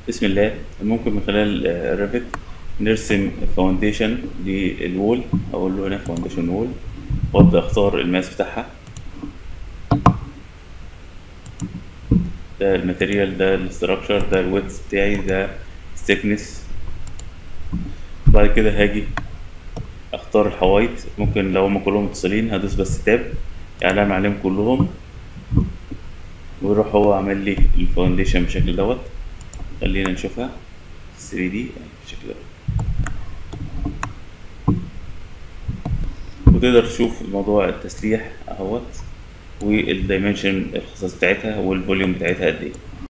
بسم الله ممكن من خلال الريفت نرسم فاونديشن للوول اقول له هنا فاونديشن وول وابدا اختار الماس بتاعها ده الماتيريال ده الاستراكشر ده الويتس بتاعي ده الثيكنس بعد كده هاجي اختار الحوايط ممكن لو هما كلهم متصلين هدوس بس تاب اعلام عليهم كلهم ويروح هو عامل لي الفاونديشن بالشكل دوت خلينا نشوفها 3 دي بالشكل دوت وتقدر تشوف موضوع التسليح اهوت والدايمنشن الخصائص بتاعتها والفوليوم بتاعتها قد ايه